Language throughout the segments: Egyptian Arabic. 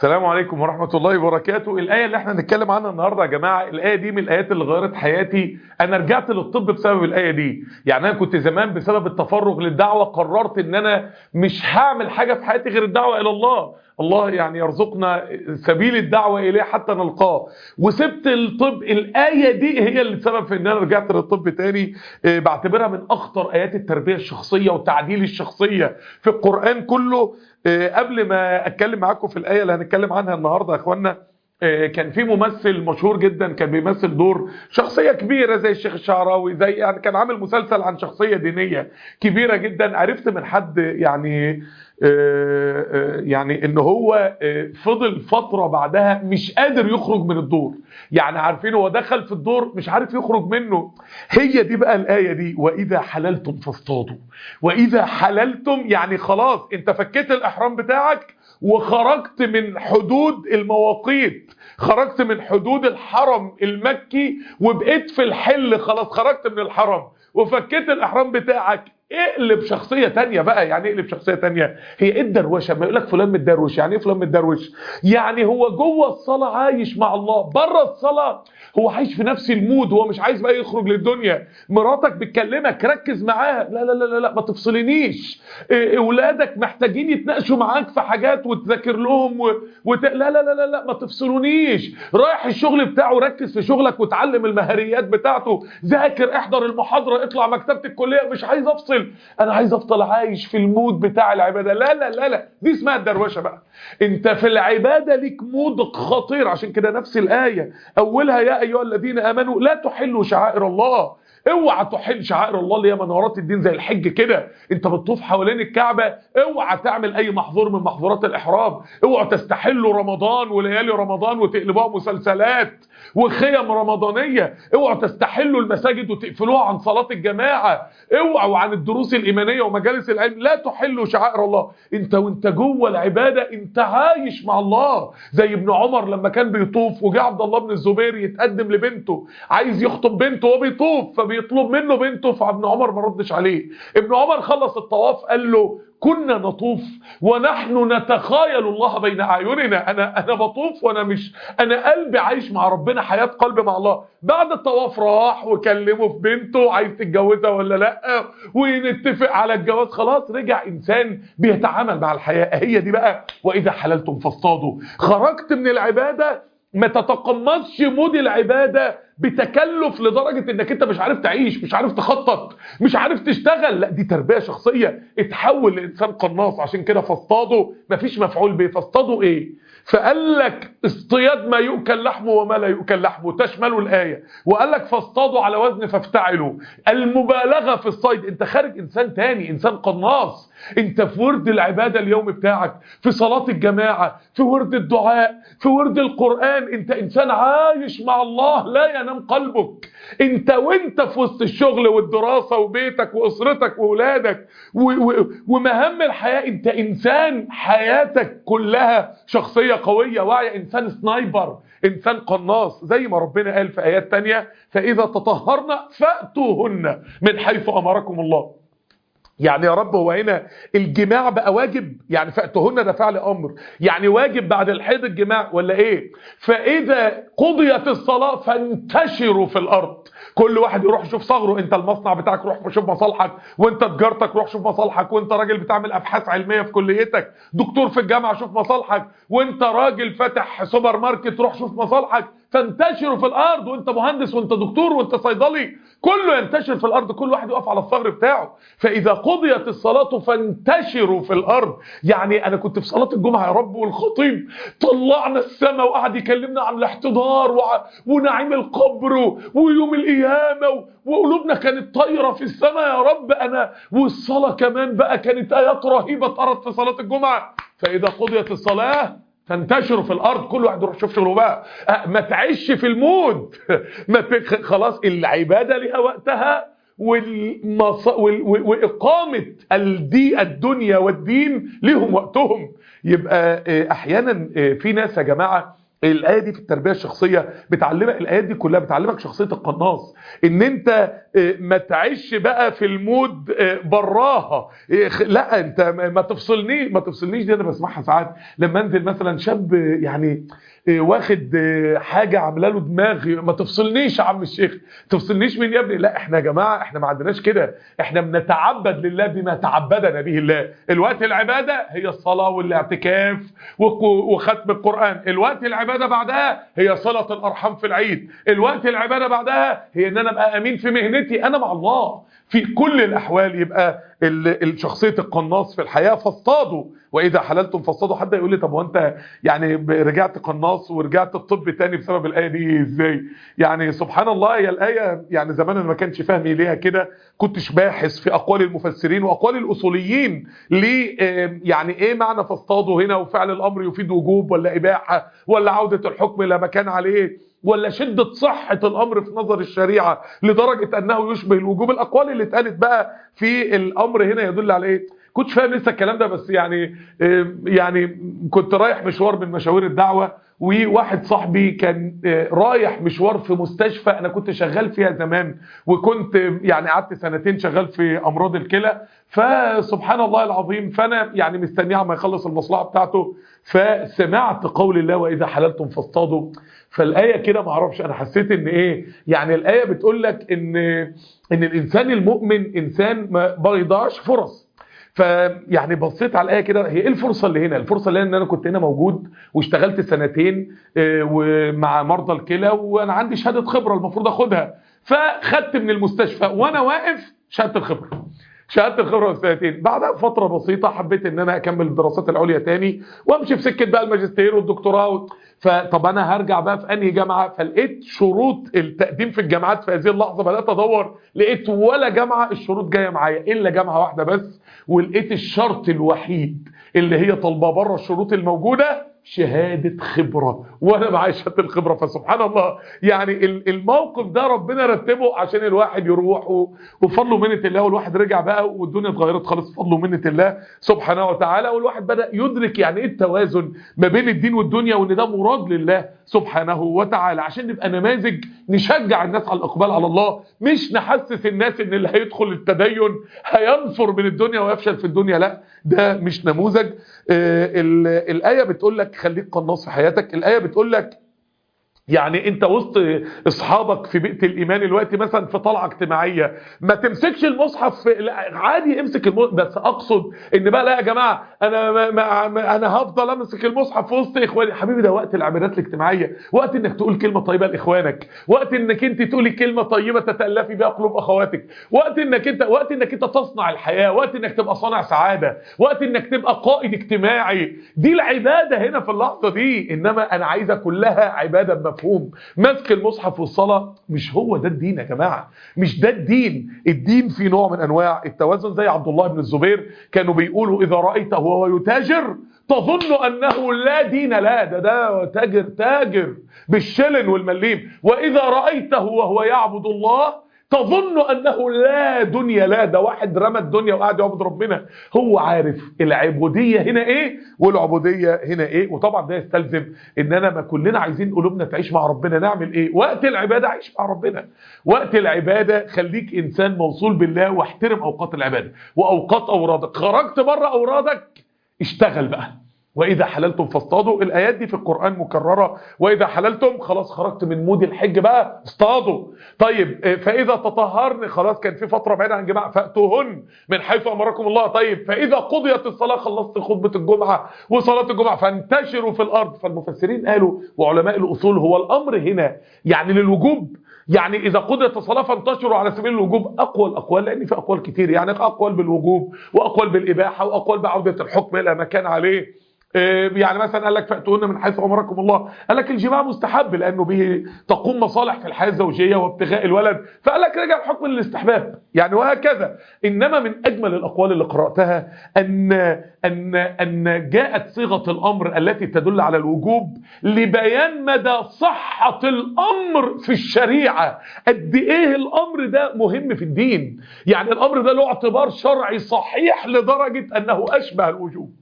السلام عليكم ورحمة الله وبركاته الآية اللي احنا نتكلم عنها النهاردة يا جماعة الآية دي من الآيات اللي غيرت حياتي أنا رجعت للطب بسبب الآية دي يعني أنا كنت زمان بسبب التفرغ للدعوة قررت إن أنا مش هعمل حاجة في حياتي غير الدعوة إلى الله الله يعني يرزقنا سبيل الدعوة إليه حتى نلقاه وسبت الطب الآية دي هي اللي سبب في إن أنا رجعت للطب تاني آه، بعتبرها من أخطر آيات التربية الشخصية وتعديل الشخصية في القرآن كله آه، قبل ما أتكلم معاكم في الآية اللي هنتكلم عنها النهاردة يا إخوانا آه، كان في ممثل مشهور جدا كان بيمثل دور شخصية كبيرة زي الشيخ الشعراوي زي يعني كان عامل مسلسل عن شخصية دينية كبيرة جدا عرفت من حد يعني آه، آه، يعني ان هو آه، فضل فترة بعدها مش قادر يخرج من الدور يعني عارفين هو دخل في الدور مش عارف يخرج منه هي دي بقى الآية دي وإذا حللتم فاصطادوا وإذا حللتم يعني خلاص انت فكيت الإحرام بتاعك وخرجت من حدود المواقيت خرجت من حدود الحرم المكي وبقيت في الحل خلاص خرجت من الحرم وفكيت الإحرام بتاعك اقلب شخصية تانية بقى يعني اقلب شخصية تانية هي ايه الدروشة ما يقول لك فلان متدروش يعني ايه فلان متدروش يعني هو جوه الصلاة عايش مع الله بره الصلاة هو عايش في نفس المود هو مش عايز بقى يخرج للدنيا مراتك بتكلمك ركز معاها لا لا لا لا, لا ما تفصلنيش إيه، اولادك محتاجين يتناقشوا معاك في حاجات وتذاكر لهم و... وت... لا لا لا لا لا ما تفصلونيش رايح الشغل بتاعه ركز في شغلك وتعلم المهاريات بتاعته ذاكر احضر المحاضرة اطلع مكتبة الكلية مش عايز افصل انا عايز افضل عايش في المود بتاع العبادة لا لا لا لا دي اسمها الدروشة بقى انت في العبادة ليك مود خطير عشان كده نفس الآية اولها يا ايها الذين امنوا لا تحلوا شعائر الله اوعى تحل شعائر الله اللي هي منارات الدين زي الحج كده انت بتطوف حوالين الكعبة اوعى تعمل اي محظور من محظورات الاحرام اوعى تستحلوا رمضان وليالي رمضان وتقلبوها مسلسلات وخيم رمضانية اوعوا تستحلوا المساجد وتقفلوها عن صلاة الجماعة اوعوا عن الدروس الإيمانية ومجالس العلم لا تحلوا شعائر الله انت وانت جوه العبادة انت عايش مع الله زي ابن عمر لما كان بيطوف وجاء عبد الله بن الزبير يتقدم لبنته عايز يخطب بنته وهو بيطوف فبيطلب منه بنته فابن عمر ما ردش عليه ابن عمر خلص الطواف قال له كنا نطوف ونحن نتخايل الله بين اعيننا انا انا بطوف وانا مش انا قلبي عايش مع ربنا حياه قلبي مع الله بعد الطواف راح وكلمه في بنته عايز تتجوزها ولا لا ونتفق على الجواز خلاص رجع انسان بيتعامل مع الحياه هي دي بقى واذا حللتم فاصطادوا خرجت من العباده ما تتقمصش مود العباده بتكلف لدرجة انك انت مش عارف تعيش مش عارف تخطط مش عارف تشتغل لا دي تربية شخصية اتحول لانسان قناص عشان كده فاصطادوا مفيش مفعول به فاصطادوا ايه فقال لك اصطياد ما يؤكل لحمه وما لا يؤكل لحمه تشمله الآية وقال لك فاصطادوا على وزن فافتعلوا المبالغة في الصيد انت خارج انسان تاني انسان قناص انت في ورد العبادة اليوم بتاعك في صلاة الجماعة في ورد الدعاء في ورد القرآن انت انسان عايش مع الله لا ينام قلبك انت وانت في وسط الشغل والدراسة وبيتك واسرتك واولادك و- و- ومهام الحياة انت انسان حياتك كلها شخصية قوية واعية انسان سنايبر انسان قناص زي ما ربنا قال في ايات تانية فاذا تطهرنا فاتوهن من حيث امركم الله يعني يا رب هو هنا الجماع بقى واجب يعني فأتهن ده فعل أمر يعني واجب بعد الحيض الجماع ولا إيه فإذا قضيت الصلاة فانتشروا في الأرض كل واحد يروح يشوف صغره انت المصنع بتاعك روح شوف مصالحك وانت تجارتك روح شوف مصالحك وانت راجل بتعمل ابحاث علميه في كليتك دكتور في الجامعه شوف مصالحك وانت راجل فاتح سوبر ماركت روح شوف مصالحك فانتشروا في الارض وانت مهندس وانت دكتور وانت صيدلي كله ينتشر في الارض كل واحد يقف على الثغر بتاعه فاذا قضيت الصلاه فانتشروا في الارض يعني انا كنت في صلاه الجمعه يا رب والخطيب طلعنا السماء وقعد يكلمنا عن الاحتضار وع- ونعيم القبر و- ويوم القيامه و- وقلوبنا كانت طايره في السماء يا رب انا والصلاه كمان بقى كانت ايات رهيبه اتقرت في صلاه الجمعه فاذا قضيت الصلاه تنتشروا في الارض كل واحد يروح يشوف شغله بقى أه، ما تعيش في المود ما ت- خلاص العباده ليها وقتها والمص... وال... و- واقامه الدي الدنيا والدين ليهم وقتهم يبقى آه، احيانا آه، في ناس يا جماعه الايه دي في التربيه الشخصيه بتعلمك الايات دي كلها بتعلمك شخصيه القناص ان انت ما تعيش بقى في المود براها لا انت ما تفصلني ما تفصلنيش دي انا بسمعها ساعات لما انزل مثلا شاب يعني واخد حاجه عامله له دماغ ما تفصلنيش يا عم الشيخ تفصلنيش من يا ابني لا احنا يا جماعه احنا ما عندناش كده احنا بنتعبد لله بما تعبدنا به الله الوقت العباده هي الصلاه والاعتكاف وختم القران الوقت العباده بعدها هي صله الارحام في العيد الوقت العباده بعدها هي ان انا ابقى امين في مهنتي انا مع الله في كل الاحوال يبقى الشخصيه القناص في الحياه فاصطادوا واذا حللتم فاصطادوا حد يقول لي طب وانت يعني رجعت قناص ورجعت الطب تاني بسبب الايه دي ازاي يعني سبحان الله هي الايه يعني زمان انا ما كانش فهمي ليها كده كنتش باحث في اقوال المفسرين واقوال الاصوليين ليه يعني ايه معنى فاصطادوا هنا وفعل الامر يفيد وجوب ولا اباحه ولا عوده الحكم الى ما كان عليه ولا شدة صحة الأمر في نظر الشريعة لدرجة أنه يشبه الوجوب الأقوال اللي اتقالت بقى في الأمر هنا يدل على إيه كنتش فاهم لسه الكلام ده بس يعني يعني كنت رايح مشوار من مشاوير الدعوة وواحد صاحبي كان رايح مشوار في مستشفى انا كنت شغال فيها زمان وكنت يعني قعدت سنتين شغال في امراض الكلى فسبحان الله العظيم فانا يعني مستنيه عما يخلص المصلحه بتاعته فسمعت قول الله واذا حللتم فاصطادوا فالايه كده ما اعرفش انا حسيت ان ايه يعني الايه بتقول لك ان ان الانسان المؤمن انسان ما بيضيعش فرص فيعني بصيت على الايه كده هي ايه الفرصه اللي هنا الفرصه اللي هنا ان انا كنت هنا موجود واشتغلت سنتين ومع مرضى الكلى وانا عندي شهاده خبره المفروض اخدها فخدت من المستشفى وانا واقف شهاده الخبره شهاده الخبره سنتين بعدها بفتره بسيطه حبيت ان انا اكمل الدراسات العليا تاني وامشي في سكه بقى الماجستير والدكتوراه فطب انا هرجع بقى في انهي جامعه فلقيت شروط التقديم في الجامعات في هذه اللحظه بدات ادور لقيت ولا جامعه الشروط جايه معايا الا جامعه واحده بس ولقيت الشرط الوحيد اللي هي طالبه بره الشروط الموجوده شهادة خبرة وانا معايا شهادة الخبرة فسبحان الله يعني الموقف ده ربنا رتبه عشان الواحد يروح وفضله منة الله والواحد رجع بقى والدنيا اتغيرت خالص فضله منة الله سبحانه وتعالى والواحد بدأ يدرك يعني ايه التوازن ما بين الدين والدنيا وان ده مراد لله سبحانه وتعالى عشان نبقى نماذج نشجع الناس على الاقبال على الله مش نحسس الناس ان اللي هيدخل التدين هينفر من الدنيا ويفشل في الدنيا لا ده مش نموذج آه الآية بتقول لك خليك قناص في حياتك الآية بتقول لك يعني انت وسط اصحابك في بيئه الايمان الوقت مثلا في طلعه اجتماعيه ما تمسكش المصحف عادي امسك المصحف بس اقصد ان بقى لا يا جماعه انا ما ما انا هفضل امسك المصحف في وسط اخواني حبيبي ده وقت العبادات الاجتماعيه وقت انك تقول كلمه طيبه لاخوانك وقت انك انت تقولي كلمه طيبه تتالفي بها قلوب اخواتك وقت انك انت وقت انك انت تصنع الحياه وقت انك تبقى صانع سعاده وقت انك تبقى قائد اجتماعي دي العباده هنا في اللحظه دي انما انا عايزه كلها عباده مفهوم مسك المصحف والصلاة مش هو ده الدين يا جماعة مش ده الدين الدين في نوع من أنواع التوازن زي عبد الله بن الزبير كانوا بيقولوا إذا رأيته وهو يتاجر تظن أنه لا دين لا ده ده تاجر تاجر بالشلن والمليم وإذا رأيته وهو يعبد الله تظن أنه لا دنيا لا ده واحد رمى الدنيا وقاعد يعبد ربنا هو عارف العبودية هنا ايه والعبودية هنا ايه وطبعا ده يستلزم اننا ما كلنا عايزين قلوبنا تعيش مع ربنا نعمل ايه وقت العبادة عيش مع ربنا وقت العبادة خليك انسان موصول بالله واحترم اوقات العبادة واوقات اورادك خرجت بره اورادك اشتغل بقى وإذا حللتم فاصطادوا الآيات دي في القرآن مكررة وإذا حللتم خلاص خرجت من مود الحج بقى اصطادوا طيب فإذا تطهرن خلاص كان في فترة بعيدة عن جماعة فأتوهن من حيث أمركم الله طيب فإذا قضيت الصلاة خلصت خطبة الجمعة وصلاة الجمعة فانتشروا في الأرض فالمفسرين قالوا وعلماء الأصول هو الأمر هنا يعني للوجوب يعني إذا قضيت الصلاة فانتشروا على سبيل الوجوب أقوى الأقوال لأن في أقوال كتير يعني أقوال بالوجوب وأقوال بالإباحة وأقوال بعودة الحكم إلى ما كان عليه يعني مثلا قال لك فأتونا من حيث أمركم الله قال لك الجماع مستحب لأنه به تقوم مصالح في الحياة الزوجية وابتغاء الولد فقال لك رجع الحكم للاستحباب يعني وهكذا إنما من أجمل الأقوال اللي قرأتها أن أن أن جاءت صيغة الأمر التي تدل على الوجوب لبيان مدى صحة الأمر في الشريعة قد إيه الأمر ده مهم في الدين يعني الأمر ده له اعتبار شرعي صحيح لدرجة أنه أشبه الوجوب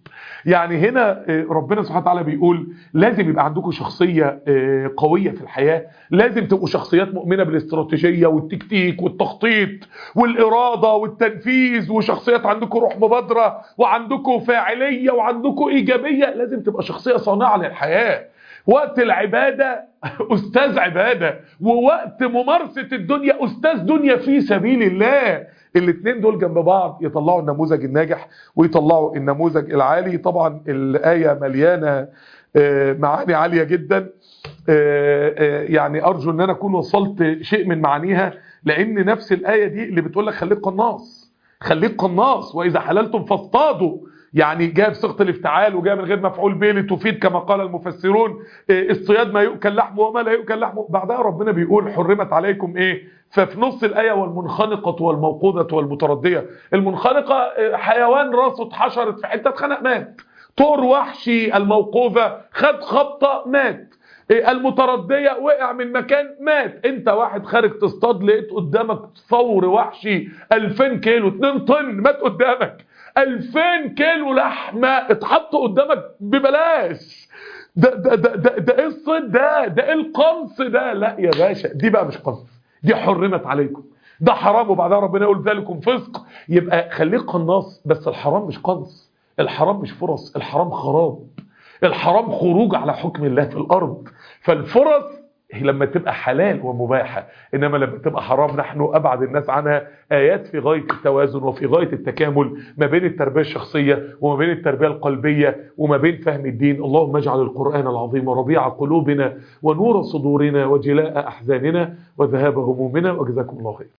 يعني هنا ربنا سبحانه وتعالى بيقول لازم يبقى عندكم شخصية قوية في الحياة لازم تبقوا شخصيات مؤمنة بالاستراتيجية والتكتيك والتخطيط والإرادة والتنفيذ وشخصيات عندكم روح مبادرة وعندكم فاعلية وعندكم إيجابية لازم تبقى شخصية صانعة للحياة وقت العبادة أستاذ عبادة ووقت ممارسة الدنيا أستاذ دنيا في سبيل الله الاثنين دول جنب بعض يطلعوا النموذج الناجح ويطلعوا النموذج العالي طبعا الآية مليانة معاني عالية جدا يعني أرجو أن أنا أكون وصلت شيء من معانيها لأن نفس الآية دي اللي بتقول لك خليك قناص خليك قناص وإذا حللتم فاصطادوا يعني جاء بصيغه الافتعال وجاء من غير مفعول به لتفيد كما قال المفسرون الصياد ما يؤكل لحمه وما لا يؤكل لحمه بعدها ربنا بيقول حرمت عليكم ايه ففي نص الايه والمنخنقه والموقوذه والمترديه المنخنقه حيوان راسه اتحشرت في حته اتخنق مات طور وحشي الموقوذه خد خبطه مات المتردية وقع من مكان مات انت واحد خارج تصطاد لقيت قدامك ثور وحشي 2000 كيلو 2 طن مات قدامك 2000 كيلو لحمه اتحط قدامك ببلاش ده ده ده ده, ده ايه الصيد ده ده ايه القنص ده لا يا باشا دي بقى مش قنص دي حرمت عليكم ده حرام وبعدها ربنا يقول ذلكم فسق يبقى خليك قناص بس الحرام مش قنص الحرام مش فرص الحرام خراب الحرام خروج على حكم الله في الارض فالفرص هي لما تبقى حلال ومباحة إنما لما تبقى حرام نحن أبعد الناس عنها آيات في غاية التوازن وفي غاية التكامل ما بين التربية الشخصية وما بين التربية القلبية وما بين فهم الدين اللهم اجعل القرآن العظيم ربيع قلوبنا ونور صدورنا وجلاء أحزاننا وذهاب همومنا وجزاكم الله خير